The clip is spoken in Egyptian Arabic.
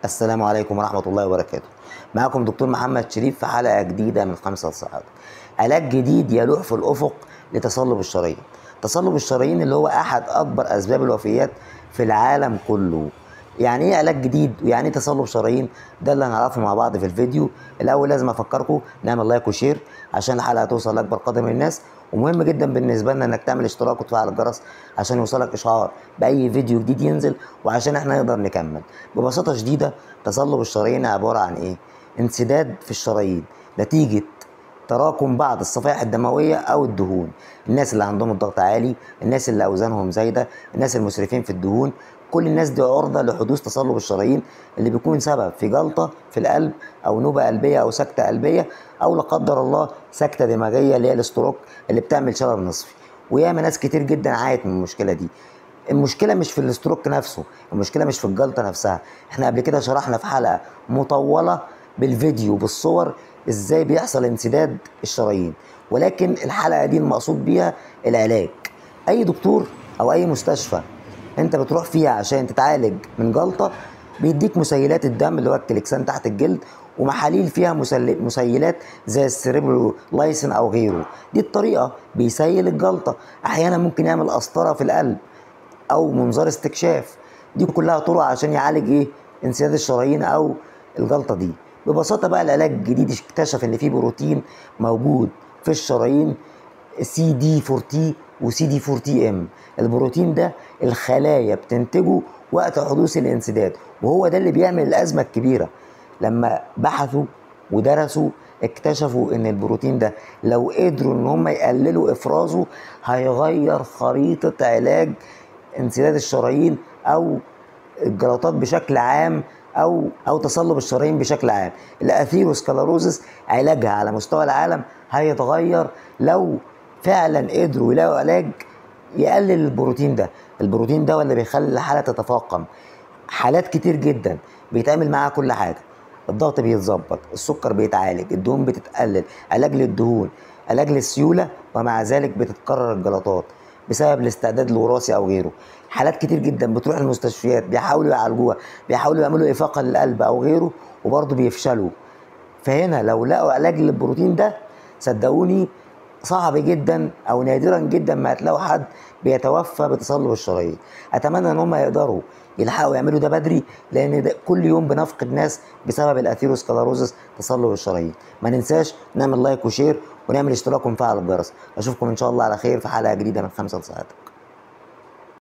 السلام عليكم ورحمة الله وبركاته معكم دكتور محمد شريف في حلقة جديدة من خمسة لسعادة علاج جديد يلوح في الأفق لتصلب الشرايين تصلب الشرايين اللي هو أحد أكبر أسباب الوفيات في العالم كله يعني ايه علاج جديد ويعني ايه تصلب شرايين ده اللي هنعرفه مع بعض في الفيديو الاول لازم افكركم نعمل لايك وشير عشان الحلقه توصل لاكبر قدر من الناس ومهم جدا بالنسبه لنا انك تعمل اشتراك وتفعل الجرس عشان يوصلك اشعار باي فيديو جديد ينزل وعشان احنا نقدر نكمل ببساطه شديده تصلب الشرايين عباره عن ايه انسداد في الشرايين نتيجه تراكم بعض الصفائح الدمويه او الدهون الناس اللي عندهم الضغط عالي الناس اللي اوزانهم زايده الناس المسرفين في الدهون كل الناس دي عرضه لحدوث تصلب الشرايين اللي بيكون سبب في جلطه في القلب او نوبه قلبيه او سكته قلبيه او لا قدر الله سكته دماغيه اللي هي الاستروك اللي بتعمل شلل نصفي وياما ناس كتير جدا عانت من المشكله دي المشكله مش في الاستروك نفسه المشكله مش في الجلطه نفسها احنا قبل كده شرحنا في حلقه مطوله بالفيديو بالصور ازاي بيحصل انسداد الشرايين ولكن الحلقه دي المقصود بيها العلاج اي دكتور او اي مستشفى انت بتروح فيها عشان تتعالج من جلطه بيديك مسيلات الدم اللي هو الكليكسان تحت الجلد ومحاليل فيها مسل- مسيلات زي السيريبرولايسين او غيره دي الطريقه بيسيل الجلطه احيانا ممكن يعمل قسطره في القلب او منظار استكشاف دي كلها طرق عشان يعالج ايه انسداد الشرايين او الجلطه دي ببساطه بقى العلاج الجديد اكتشف ان في بروتين موجود في الشرايين سي دي 4 تي وسي دي 4 تي ام البروتين ده الخلايا بتنتجه وقت حدوث الانسداد وهو ده اللي بيعمل الازمه الكبيره لما بحثوا ودرسوا اكتشفوا ان البروتين ده لو قدروا ان هم يقللوا افرازه هيغير خريطه علاج انسداد الشرايين او الجلطات بشكل عام او او تصلب الشرايين بشكل عام الاثيروسكلروزس علاجها على مستوى العالم هيتغير لو فعلا قدروا يلاقوا علاج يقلل البروتين ده البروتين ده اللي بيخلي الحاله تتفاقم حالات كتير جدا بيتعمل معاها كل حاجه الضغط بيتظبط السكر بيتعالج الدهون بتتقلل علاج للدهون علاج للسيوله ومع ذلك بتتكرر الجلطات بسبب الاستعداد الوراثي او غيره حالات كتير جدا بتروح المستشفيات بيحاولوا يعالجوها بيحاولوا يعملوا افاقه للقلب او غيره وبرضه بيفشلوا فهنا لو لقوا علاج للبروتين ده صدقوني صعب جدا او نادرا جدا ما هتلاقوا حد بيتوفى بتصلب الشرايين اتمنى ان هم يقدروا يلحقوا يعملوا ده بدري لان ده كل يوم بنفقد ناس بسبب الاثيروسكلروزس تصلب الشرايين ما ننساش نعمل لايك وشير ونعمل اشتراك ونفعل الجرس اشوفكم ان شاء الله على خير في حلقه جديده من خمسة لساعتك